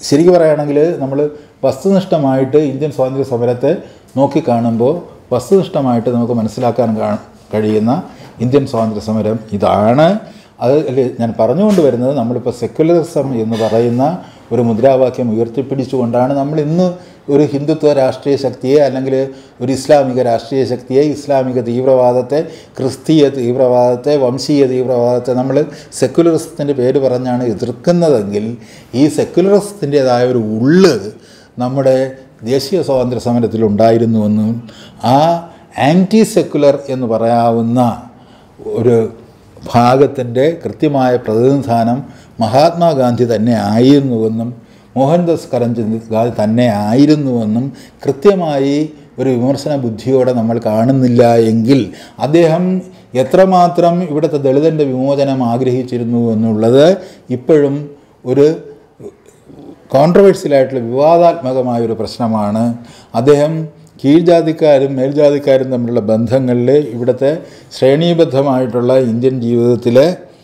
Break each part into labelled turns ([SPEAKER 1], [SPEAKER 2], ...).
[SPEAKER 1] ശരിക്കും പറയുകയാണെങ്കിൽ നമ്മൾ വസ്തുനിഷ്ഠമായിട്ട് ഇന്ത്യൻ സ്വാതന്ത്ര്യ സമരത്തെ നോക്കിക്കാണുമ്പോൾ വസ്തുനിഷ്ഠമായിട്ട് നമുക്ക് മനസ്സിലാക്കാൻ കാ- കഴിയുന്ന ഇന്ത്യൻ സ്വാതന്ത്ര്യ സമരം ഇതാണ് അത് അല്ലേ ഞാൻ പറഞ്ഞുകൊണ്ട് വരുന്നത് നമ്മളിപ്പോൾ സെക്യുലറിസം എന്ന് പറയുന്ന ഒരു മുദ്രാവാക്യം ഉയർത്തിപ്പിടിച്ചുകൊണ്ടാണ് നമ്മൾ ഇന്ന് ഒരു ഹിന്ദുത്വ രാഷ്ട്രീയ ശക്തിയെ അല്ലെങ്കിൽ ഒരു ഇസ്ലാമിക രാഷ്ട്രീയ ശക്തിയെ ഇസ്ലാമിക തീവ്രവാദത്തെ ക്രിസ്തീയ തീവ്രവാദത്തെ വംശീയ തീവ്രവാദത്തെ നമ്മൾ സെക്യുലറിസത്തിൻ്റെ പേര് പറഞ്ഞാണ് എതിർക്കുന്നതെങ്കിൽ ഈ സെക്യുലറിസത്തിൻ്റേതായ ഒരു ഉള്ള് നമ്മുടെ ദേശീയ സ്വാതന്ത്ര്യ സമരത്തിലുണ്ടായിരുന്നുവെന്നും ആ ആൻറ്റി സെക്യുലർ എന്ന് പറയാവുന്ന ഒരു ഭാഗത്തിൻ്റെ കൃത്യമായ പ്രതിനിധാനം മഹാത്മാഗാന്ധി തന്നെ ആയിരുന്നുവെന്നും മോഹൻദാസ് കരംചന്ദ് ഗാന്ധി തന്നെ ആയിരുന്നുവെന്നും കൃത്യമായി ഒരു വിമർശന ബുദ്ധിയോടെ നമ്മൾ കാണുന്നില്ല എങ്കിൽ അദ്ദേഹം എത്രമാത്രം ഇവിടുത്തെ ദളിതൻ്റെ വിമോചനം ആഗ്രഹിച്ചിരുന്നു എന്നുള്ളത് ഇപ്പോഴും ഒരു കോൺട്രവേഴ്സ്യലായിട്ടുള്ള വിവാദാത്മകമായ ഒരു പ്രശ്നമാണ് അദ്ദേഹം കീഴ്ജാതിക്കാരും മേൽജാതിക്കാരും തമ്മിലുള്ള ബന്ധങ്ങളിൽ ഇവിടുത്തെ ശ്രേണീബദ്ധമായിട്ടുള്ള ഇന്ത്യൻ ജീവിതത്തിലെ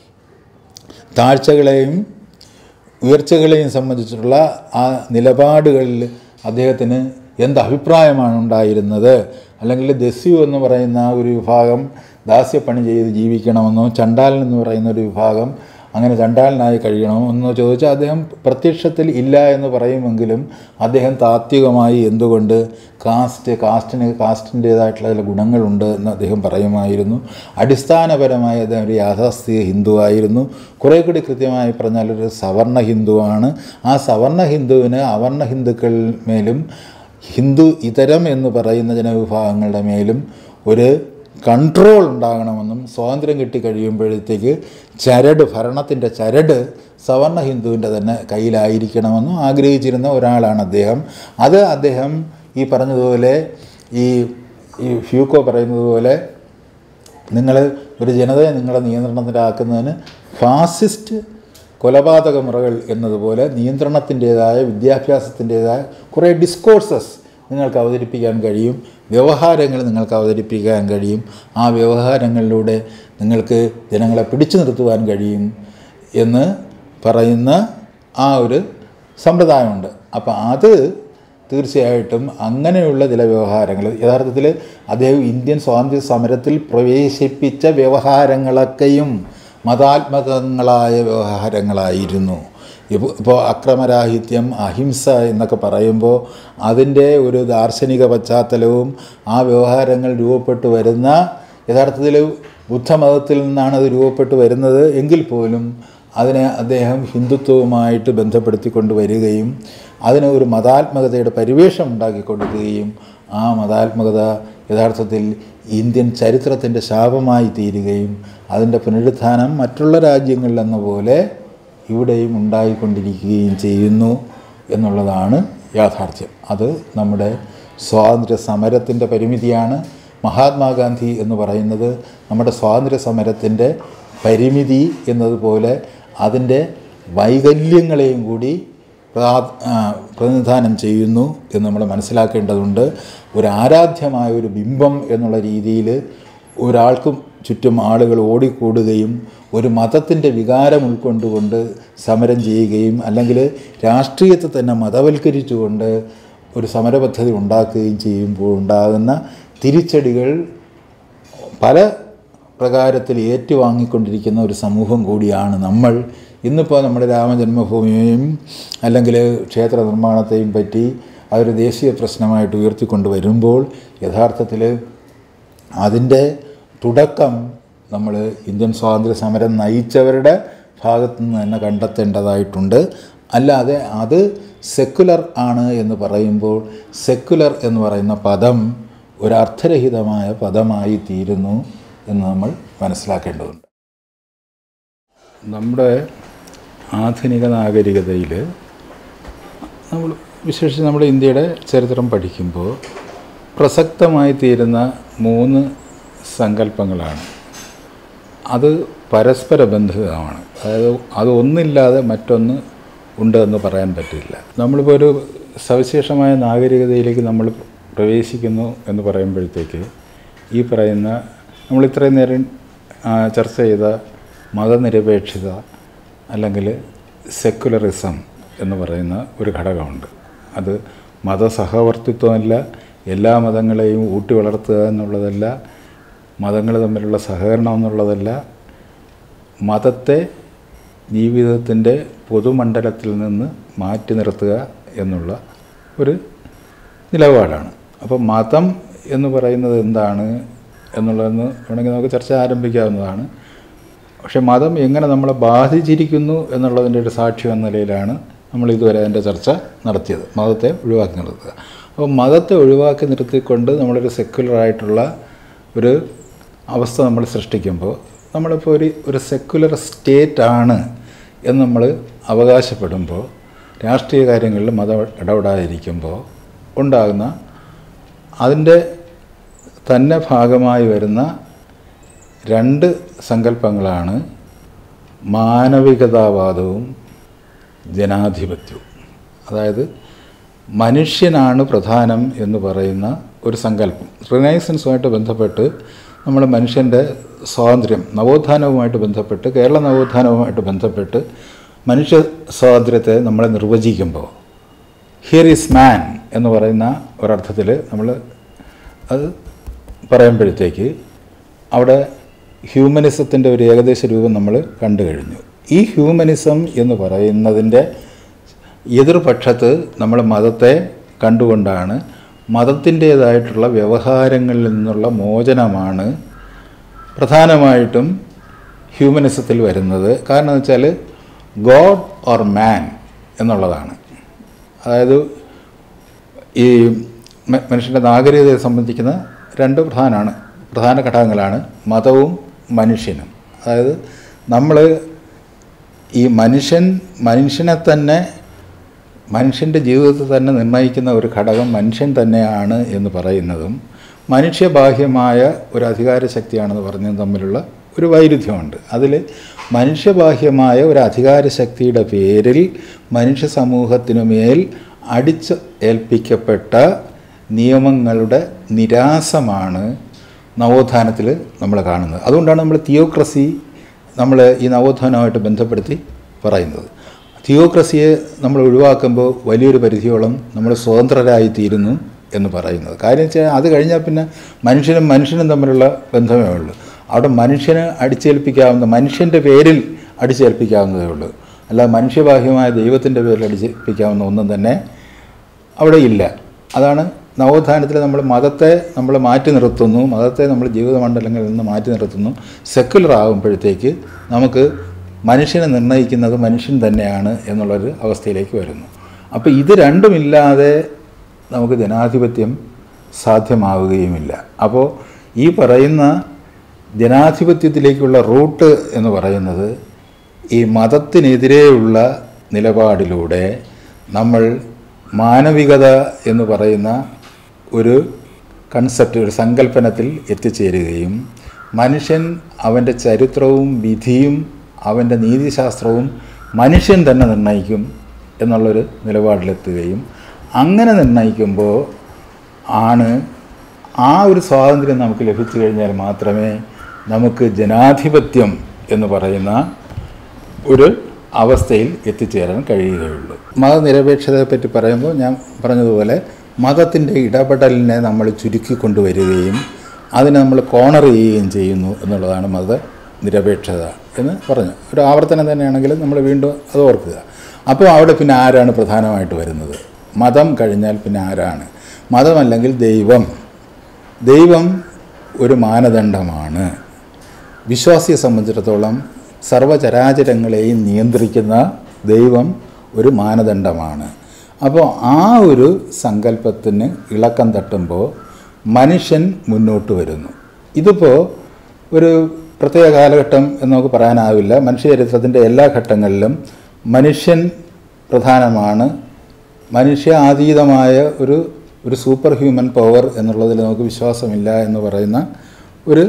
[SPEAKER 1] താഴ്ചകളെയും ഉയർച്ചകളെയും സംബന്ധിച്ചിട്ടുള്ള ആ നിലപാടുകളിൽ അദ്ദേഹത്തിന് എന്ത് അഭിപ്രായമാണ് ഉണ്ടായിരുന്നത് അല്ലെങ്കിൽ ദസ്യു എന്ന് പറയുന്ന ഒരു വിഭാഗം ദാസ്യപ്പണി ചെയ്ത് ജീവിക്കണമെന്നോ ചണ്ടാലൻ എന്ന് പറയുന്ന ഒരു വിഭാഗം അങ്ങനെ ചണ്ടാലനായി കഴിയണമോ എന്നോ ചോദിച്ചാൽ അദ്ദേഹം പ്രത്യക്ഷത്തിൽ ഇല്ല എന്ന് പറയുമെങ്കിലും അദ്ദേഹം താത്വികമായി എന്തുകൊണ്ട് കാസ്റ്റ് കാസ്റ്റിന് കാസ്റ്റിൻ്റേതായിട്ടുള്ള ചില ഗുണങ്ങളുണ്ട് എന്ന് അദ്ദേഹം പറയുമായിരുന്നു അടിസ്ഥാനപരമായി അദ്ദേഹം ഒരു യാഥാസ്ഥിക ഹിന്ദുവായിരുന്നു കുറേ കൂടി കൃത്യമായി പറഞ്ഞാൽ ഒരു സവർണ ഹിന്ദുവാണ് ആ സവർണ ഹിന്ദുവിന് അവർണ ഹിന്ദുക്കൾ മേലും ഹിന്ദു ഇതരം എന്ന് പറയുന്ന ജനവിഭാഗങ്ങളുടെ മേലും ഒരു കൺട്രോൾ ഉണ്ടാകണമെന്നും സ്വാതന്ത്ര്യം കിട്ടിക്കഴിയുമ്പോഴത്തേക്ക് ചരട് ഭരണത്തിൻ്റെ ചരട് സവർണ ഹിന്ദുവിൻ്റെ തന്നെ കയ്യിലായിരിക്കണമെന്നും ആഗ്രഹിച്ചിരുന്ന ഒരാളാണ് അദ്ദേഹം അത് അദ്ദേഹം ഈ പറഞ്ഞതുപോലെ ഈ ഈ ഫ്യൂക്കോ പറയുന്നത് പോലെ നിങ്ങൾ ഒരു ജനതയെ നിങ്ങളുടെ നിയന്ത്രണത്തിലാക്കുന്നതിന് ഫാസിസ്റ്റ് കൊലപാതക മുറകൾ എന്നതുപോലെ നിയന്ത്രണത്തിൻ്റേതായ വിദ്യാഭ്യാസത്തിൻ്റേതായ കുറേ ഡിസ്കോഴ്സസ് നിങ്ങൾക്ക് അവതരിപ്പിക്കാൻ കഴിയും വ്യവഹാരങ്ങൾ നിങ്ങൾക്ക് അവതരിപ്പിക്കാൻ കഴിയും ആ വ്യവഹാരങ്ങളിലൂടെ നിങ്ങൾക്ക് ജനങ്ങളെ പിടിച്ചു നിർത്തുവാൻ കഴിയും എന്ന് പറയുന്ന ആ ഒരു സമ്പ്രദായമുണ്ട് അപ്പോൾ അത് തീർച്ചയായിട്ടും അങ്ങനെയുള്ള ചില വ്യവഹാരങ്ങൾ യഥാർത്ഥത്തിൽ അദ്ദേഹം ഇന്ത്യൻ സ്വാതന്ത്ര്യ സമരത്തിൽ പ്രവേശിപ്പിച്ച വ്യവഹാരങ്ങളൊക്കെയും മതാത്മകങ്ങളായ വ്യവഹാരങ്ങളായിരുന്നു ഇപ്പോൾ ഇപ്പോൾ അക്രമരാഹിത്യം അഹിംസ എന്നൊക്കെ പറയുമ്പോൾ അതിൻ്റെ ഒരു ദാർശനിക പശ്ചാത്തലവും ആ വ്യവഹാരങ്ങൾ രൂപപ്പെട്ടു വരുന്ന യഥാർത്ഥത്തിൽ ബുദ്ധമതത്തിൽ നിന്നാണ് അത് രൂപപ്പെട്ടു വരുന്നത് എങ്കിൽ പോലും അതിനെ അദ്ദേഹം ഹിന്ദുത്വവുമായിട്ട് ബന്ധപ്പെടുത്തിക്കൊണ്ട് വരികയും അതിന് ഒരു മതാത്മകതയുടെ പരിവേഷം ഉണ്ടാക്കി കൊടുക്കുകയും ആ മതാത്മകത യഥാർത്ഥത്തിൽ ഇന്ത്യൻ ചരിത്രത്തിൻ്റെ ശാപമായി തീരുകയും അതിൻ്റെ പുനരുത്ഥാനം മറ്റുള്ള രാജ്യങ്ങളിലെന്ന പോലെ ഇവിടെയും ഉണ്ടായിക്കൊണ്ടിരിക്കുകയും ചെയ്യുന്നു എന്നുള്ളതാണ് യാഥാർത്ഥ്യം അത് നമ്മുടെ സ്വാതന്ത്ര്യ സമരത്തിൻ്റെ പരിമിതിയാണ് മഹാത്മാഗാന്ധി എന്ന് പറയുന്നത് നമ്മുടെ സ്വാതന്ത്ര്യ സമരത്തിൻ്റെ പരിമിതി എന്നതുപോലെ അതിൻ്റെ വൈകല്യങ്ങളെയും കൂടി പ്രാ- ആ, പ്രതിനിധാനം ചെയ്യുന്നു എന്ന് നമ്മൾ മനസ്സിലാക്കേണ്ടതുണ്ട് ഒരു ആരാധ്യമായ ഒരു ബിംബം എന്നുള്ള രീതിയിൽ ഒരാൾക്കും ചുറ്റും ആളുകൾ ഓടിക്കൂടുകയും ഒരു മതത്തിൻ്റെ വികാരം ഉൾക്കൊണ്ടുകൊണ്ട് സമരം ചെയ്യുകയും അല്ലെങ്കിൽ രാഷ്ട്രീയത്തെ തന്നെ മതവൽക്കരിച്ചുകൊണ്ട് ഒരു സമരപദ്ധതി ഉണ്ടാക്കുകയും ചെയ്യുമ്പോൾ ഉണ്ടാകുന്ന തിരിച്ചടികൾ പല പ്രകാരത്തിൽ ഏറ്റുവാങ്ങിക്കൊണ്ടിരിക്കുന്ന ഒരു സമൂഹം കൂടിയാണ് നമ്മൾ ഇന്നിപ്പോൾ നമ്മുടെ രാമജന്മഭൂമിയെയും അല്ലെങ്കിൽ ക്ഷേത്ര നിർമ്മാണത്തെയും പറ്റി അതൊരു ദേശീയ പ്രശ്നമായിട്ട് ഉയർത്തിക്കൊണ്ട് വരുമ്പോൾ യഥാർത്ഥത്തിൽ അതിൻ്റെ തുടക്കം നമ്മൾ ഇന്ത്യൻ സ്വാതന്ത്ര്യ സമരം നയിച്ചവരുടെ ഭാഗത്തു നിന്ന് തന്നെ കണ്ടെത്തേണ്ടതായിട്ടുണ്ട് അല്ലാതെ അത് സെക്കുലർ ആണ് എന്ന് പറയുമ്പോൾ സെക്കുലർ എന്ന് പറയുന്ന പദം ഒരു അർത്ഥരഹിതമായ പദമായി തീരുന്നു എന്ന് നമ്മൾ മനസ്സിലാക്കേണ്ടതുണ്ട് നമ്മുടെ ആധുനിക നാഗരികതയിൽ നമ്മൾ വിശേഷിച്ച് നമ്മുടെ ഇന്ത്യയുടെ ചരിത്രം പഠിക്കുമ്പോൾ പ്രസക്തമായി തീരുന്ന മൂന്ന് സങ്കല്പങ്ങളാണ് അത് പരസ്പര ബന്ധിതമാണ് അതായത് അത് ഒന്നില്ലാതെ മറ്റൊന്ന് ഉണ്ട് എന്ന് പറയാൻ പറ്റില്ല നമ്മളിപ്പോൾ ഒരു സവിശേഷമായ നാഗരികതയിലേക്ക് നമ്മൾ പ്രവേശിക്കുന്നു എന്ന് പറയുമ്പോഴത്തേക്ക് ഈ പറയുന്ന നമ്മൾ ഇത്രയും നേരം ആ, ചർച്ച ചെയ്ത മതനിരപേക്ഷത അല്ലെങ്കിൽ സെക്കുലറിസം എന്ന് പറയുന്ന ഒരു ഘടകമുണ്ട് അത് മതസഹവർത്തിത്വമല്ല എല്ലാ മതങ്ങളെയും ഊട്ടി വളർത്തുക എന്നുള്ളതല്ല മതങ്ങൾ തമ്മിലുള്ള സഹകരണം എന്നുള്ളതല്ല മതത്തെ ജീവിതത്തിൻ്റെ പൊതുമണ്ഡലത്തിൽ നിന്ന് മാറ്റി നിർത്തുക എന്നുള്ള ഒരു നിലപാടാണ് അപ്പോൾ മതം എന്ന് പറയുന്നത് എന്താണ് എന്നുള്ളതെന്ന് വേണമെങ്കിൽ നമുക്ക് ചർച്ച ആരംഭിക്കാവുന്നതാണ് പക്ഷെ മതം എങ്ങനെ നമ്മളെ ബാധിച്ചിരിക്കുന്നു എന്നുള്ളതിൻ്റെ ഒരു സാക്ഷ്യം എന്ന നിലയിലാണ് നമ്മൾ ഇതുവരെ അതിൻ്റെ ചർച്ച നടത്തിയത് മതത്തെ ഒഴിവാക്കി നിർത്തുക അപ്പോൾ മതത്തെ ഒഴിവാക്കി നിർത്തിക്കൊണ്ട് നമ്മളൊരു സെക്യുലറായിട്ടുള്ള ഒരു അവസ്ഥ നമ്മൾ സൃഷ്ടിക്കുമ്പോൾ നമ്മളിപ്പോൾ ഒരു ഒരു സെക്യുലർ സ്റ്റേറ്റ് ആണ് എന്ന് നമ്മൾ അവകാശപ്പെടുമ്പോൾ രാഷ്ട്രീയ കാര്യങ്ങളിൽ മതം ഇടപെടാതിരിക്കുമ്പോൾ ഉണ്ടാകുന്ന അതിൻ്റെ തന്നെ ഭാഗമായി വരുന്ന രണ്ട് സങ്കല്പങ്ങളാണ് മാനവികതാവാദവും ജനാധിപത്യവും അതായത് മനുഷ്യനാണ് പ്രധാനം എന്ന് പറയുന്ന ഒരു സങ്കല്പം റിനൈസൻസുമായിട്ട് ബന്ധപ്പെട്ട് നമ്മൾ മനുഷ്യൻ്റെ സ്വാതന്ത്ര്യം നവോത്ഥാനവുമായിട്ട് ബന്ധപ്പെട്ട് കേരള നവോത്ഥാനവുമായിട്ട് ബന്ധപ്പെട്ട് മനുഷ്യ സ്വാതന്ത്ര്യത്തെ നമ്മൾ നിർവചിക്കുമ്പോൾ ഹിയർ ഈസ് മാൻ എന്ന് പറയുന്ന ഒരർത്ഥത്തിൽ നമ്മൾ അത് പറയുമ്പോഴത്തേക്ക് അവിടെ ഹ്യൂമനിസത്തിൻ്റെ ഒരു ഏകദേശ രൂപം നമ്മൾ കണ്ടു കഴിഞ്ഞു ഈ ഹ്യൂമനിസം എന്ന് പറയുന്നതിൻ്റെ എതിർപക്ഷത്ത് നമ്മൾ മതത്തെ കണ്ടുകൊണ്ടാണ് മതത്തിൻ്റേതായിട്ടുള്ള വ്യവഹാരങ്ങളിൽ നിന്നുള്ള മോചനമാണ് പ്രധാനമായിട്ടും ഹ്യൂമനിസത്തിൽ വരുന്നത് കാരണം എന്ന് വെച്ചാൽ ഗോഡ് ഓർ മാൻ എന്നുള്ളതാണ് അതായത് ഈ മ- മനുഷ്യൻ്റെ നാഗരികതയെ സംബന്ധിക്കുന്ന രണ്ട് പ്രധാനമാണ് പ്രധാന ഘടകങ്ങളാണ് മതവും മനുഷ്യനും അതായത് നമ്മൾ ഈ മനുഷ്യൻ മനുഷ്യനെ തന്നെ മനുഷ്യൻ്റെ ജീവിതത്തെ തന്നെ നിർണ്ണയിക്കുന്ന ഒരു ഘടകം മനുഷ്യൻ തന്നെയാണ് എന്ന് പറയുന്നതും മനുഷ്യബാഹ്യമായ ഒരു അധികാര ശക്തിയാണെന്ന് പറഞ്ഞതും തമ്മിലുള്ള ഒരു വൈരുദ്ധ്യമുണ്ട് അതിൽ മനുഷ്യബാഹ്യമായ ഒരു അധികാര ശക്തിയുടെ പേരിൽ മനുഷ്യ സമൂഹത്തിനുമേൽ അടിച്ച് ഏൽപ്പിക്കപ്പെട്ട നിയമങ്ങളുടെ നിരാസമാണ് നവോത്ഥാനത്തിൽ നമ്മൾ കാണുന്നത് അതുകൊണ്ടാണ് നമ്മൾ തിയോക്രസി നമ്മൾ ഈ നവോത്ഥാനവുമായിട്ട് ബന്ധപ്പെടുത്തി പറയുന്നത് തിയോക്രസിയെ നമ്മൾ ഒഴിവാക്കുമ്പോൾ വലിയൊരു പരിധിയോളം നമ്മൾ സ്വതന്ത്രരായിത്തീരുന്നു എന്ന് പറയുന്നത് കാര്യം വെച്ചാൽ അത് കഴിഞ്ഞാൽ പിന്നെ മനുഷ്യനും മനുഷ്യനും തമ്മിലുള്ള ബന്ധമേ ഉള്ളൂ അവിടെ മനുഷ്യന് അടിച്ചേൽപ്പിക്കാവുന്ന മനുഷ്യൻ്റെ പേരിൽ അടിച്ചേൽപ്പിക്കാവുന്നതേ ഉള്ളൂ അല്ലാതെ മനുഷ്യബാഹ്യമായ ദൈവത്തിൻ്റെ പേരിൽ അടിച്ചേൽപ്പിക്കാവുന്ന ഒന്നും തന്നെ അവിടെ ഇല്ല അതാണ് നവോത്ഥാനത്തിൽ നമ്മൾ മതത്തെ നമ്മൾ മാറ്റി നിർത്തുന്നു മതത്തെ നമ്മൾ ജീവിതമണ്ഡലങ്ങളിൽ നിന്ന് മാറ്റി നിർത്തുന്നു സെക്കുലർ ആകുമ്പോഴത്തേക്ക് നമുക്ക് മനുഷ്യനെ നിർണ്ണയിക്കുന്നത് മനുഷ്യൻ തന്നെയാണ് എന്നുള്ളൊരു അവസ്ഥയിലേക്ക് വരുന്നു അപ്പോൾ ഇത് രണ്ടുമില്ലാതെ നമുക്ക് ജനാധിപത്യം സാധ്യമാവുകയുമില്ല അപ്പോൾ ഈ പറയുന്ന ജനാധിപത്യത്തിലേക്കുള്ള റൂട്ട് എന്ന് പറയുന്നത് ഈ മതത്തിനെതിരെയുള്ള നിലപാടിലൂടെ നമ്മൾ മാനവികത എന്ന് പറയുന്ന ഒരു കൺസെപ്റ്റ് ഒരു സങ്കല്പനത്തിൽ എത്തിച്ചേരുകയും മനുഷ്യൻ അവൻ്റെ ചരിത്രവും വിധിയും അവൻ്റെ നീതിശാസ്ത്രവും മനുഷ്യൻ തന്നെ നിർണ്ണയിക്കും എന്നുള്ളൊരു നിലപാടിലെത്തുകയും അങ്ങനെ നിർണ്ണയിക്കുമ്പോൾ ആണ് ആ ഒരു സ്വാതന്ത്ര്യം നമുക്ക് ലഭിച്ചു കഴിഞ്ഞാൽ മാത്രമേ നമുക്ക് ജനാധിപത്യം എന്ന് പറയുന്ന ഒരു അവസ്ഥയിൽ എത്തിച്ചേരാൻ കഴിയുകയുള്ളൂ മതനിരപേക്ഷതയെ പറ്റി പറയുമ്പോൾ ഞാൻ പറഞ്ഞതുപോലെ മതത്തിൻ്റെ ഇടപെടലിനെ നമ്മൾ ചുരുക്കി കൊണ്ടുവരികയും അതിനെ നമ്മൾ കോണർ ചെയ്യുകയും ചെയ്യുന്നു എന്നുള്ളതാണ് മത നിരപേക്ഷത എന്ന് പറഞ്ഞു ഒരു ആവർത്തനം തന്നെയാണെങ്കിലും നമ്മൾ വീണ്ടും അത് ഓർക്കുക അപ്പോൾ അവിടെ പിന്നെ ആരാണ് പ്രധാനമായിട്ട് വരുന്നത് മതം കഴിഞ്ഞാൽ പിന്നെ ആരാണ് മതമല്ലെങ്കിൽ ദൈവം ദൈവം ഒരു മാനദണ്ഡമാണ് വിശ്വാസിയെ സംബന്ധിച്ചിടത്തോളം സർവചരാചരങ്ങളെയും നിയന്ത്രിക്കുന്ന ദൈവം ഒരു മാനദണ്ഡമാണ് അപ്പോൾ ആ ഒരു സങ്കല്പത്തിന് ഇളക്കം തട്ടുമ്പോൾ മനുഷ്യൻ മുന്നോട്ട് വരുന്നു ഇതിപ്പോൾ ഒരു പ്രത്യേക കാലഘട്ടം എന്ന് നമുക്ക് പറയാനാവില്ല മനുഷ്യചരിത്രത്തിൻ്റെ എല്ലാ ഘട്ടങ്ങളിലും മനുഷ്യൻ പ്രധാനമാണ് മനുഷ്യ അതീതമായ ഒരു ഒരു സൂപ്പർ ഹ്യൂമൻ പവർ എന്നുള്ളതിൽ നമുക്ക് വിശ്വാസമില്ല എന്ന് പറയുന്ന ഒരു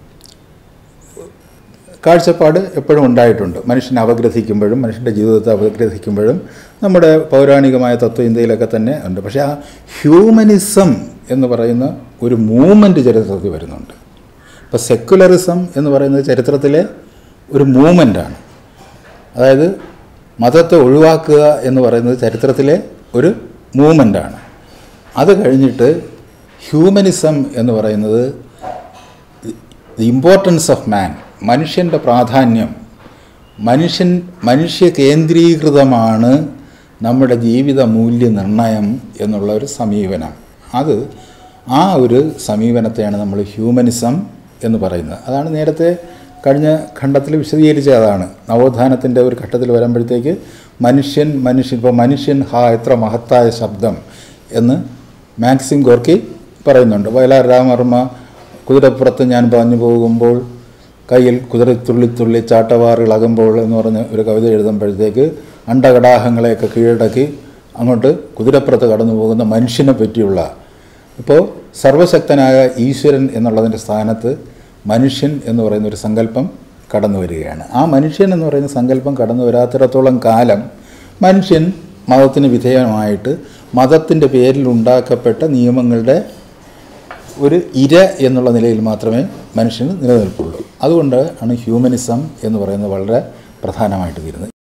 [SPEAKER 1] കാഴ്ചപ്പാട് എപ്പോഴും ഉണ്ടായിട്ടുണ്ട് മനുഷ്യനെ അപഗ്രഥിക്കുമ്പോഴും മനുഷ്യൻ്റെ ജീവിതത്തെ അപഗ്രഥിക്കുമ്പോഴും നമ്മുടെ പൗരാണികമായ തത്വചിന്തയിലൊക്കെ തന്നെ ഉണ്ട് പക്ഷേ ആ ഹ്യൂമനിസം എന്ന് പറയുന്ന ഒരു മൂവ്മെൻറ്റ് ചരിത്രത്തിൽ വരുന്നുണ്ട് ഇപ്പോൾ സെക്കുലറിസം എന്ന് പറയുന്നത് ചരിത്രത്തിലെ ഒരു മൂവ്മെൻറ്റാണ് അതായത് മതത്തെ ഒഴിവാക്കുക എന്ന് പറയുന്നത് ചരിത്രത്തിലെ ഒരു മൂവ്മെൻ്റാണ് അത് കഴിഞ്ഞിട്ട് ഹ്യൂമനിസം എന്ന് പറയുന്നത് ദി ഇമ്പോർട്ടൻസ് ഓഫ് മാൻ മനുഷ്യൻ്റെ പ്രാധാന്യം മനുഷ്യൻ മനുഷ്യ കേന്ദ്രീകൃതമാണ് നമ്മുടെ ജീവിത മൂല്യനിർണ്ണയം എന്നുള്ള ഒരു സമീപനം അത് ആ ഒരു സമീപനത്തെയാണ് നമ്മൾ ഹ്യൂമനിസം എന്ന് പറയുന്നത് അതാണ് നേരത്തെ കഴിഞ്ഞ ഖണ്ഡത്തിൽ വിശദീകരിച്ച അതാണ് നവോത്ഥാനത്തിൻ്റെ ഒരു ഘട്ടത്തിൽ വരുമ്പോഴത്തേക്ക് മനുഷ്യൻ മനുഷ്യൻ ഇപ്പോൾ മനുഷ്യൻ ഹാ എത്ര മഹത്തായ ശബ്ദം എന്ന് മാക്സിം ഗോർക്കി പറയുന്നുണ്ട് വയലാർ രാമവർമ്മ കുതിരപ്പുറത്ത് ഞാൻ പാഞ്ഞു പോകുമ്പോൾ കയ്യിൽ കുതിര തുള്ളി തുള്ളി ചാട്ടവാർ ഇളകുമ്പോൾ എന്ന് പറഞ്ഞ് ഒരു കവിത എഴുതുമ്പോഴത്തേക്ക് അണ്ടകടാഹങ്ങളെയൊക്കെ കീഴടക്കി അങ്ങോട്ട് കുതിരപ്പുറത്ത് കടന്നു പോകുന്ന മനുഷ്യനെ പറ്റിയുള്ള ഇപ്പോൾ സർവശക്തനായ ഈശ്വരൻ എന്നുള്ളതിൻ്റെ സ്ഥാനത്ത് മനുഷ്യൻ എന്ന് പറയുന്ന ഒരു സങ്കല്പം കടന്നു വരികയാണ് ആ മനുഷ്യൻ എന്ന് പറയുന്ന സങ്കല്പം കടന്നു വരാത്തിടത്തോളം കാലം മനുഷ്യൻ മതത്തിന് വിധേയമായിട്ട് മതത്തിൻ്റെ പേരിൽ ഉണ്ടാക്കപ്പെട്ട നിയമങ്ങളുടെ ഒരു ഇര എന്നുള്ള നിലയിൽ മാത്രമേ മനുഷ്യന് നിലനിൽപ്പുള്ളൂ അതുകൊണ്ട് ആണ് ഹ്യൂമനിസം എന്ന് പറയുന്നത് വളരെ പ്രധാനമായിട്ട് വരുന്നത്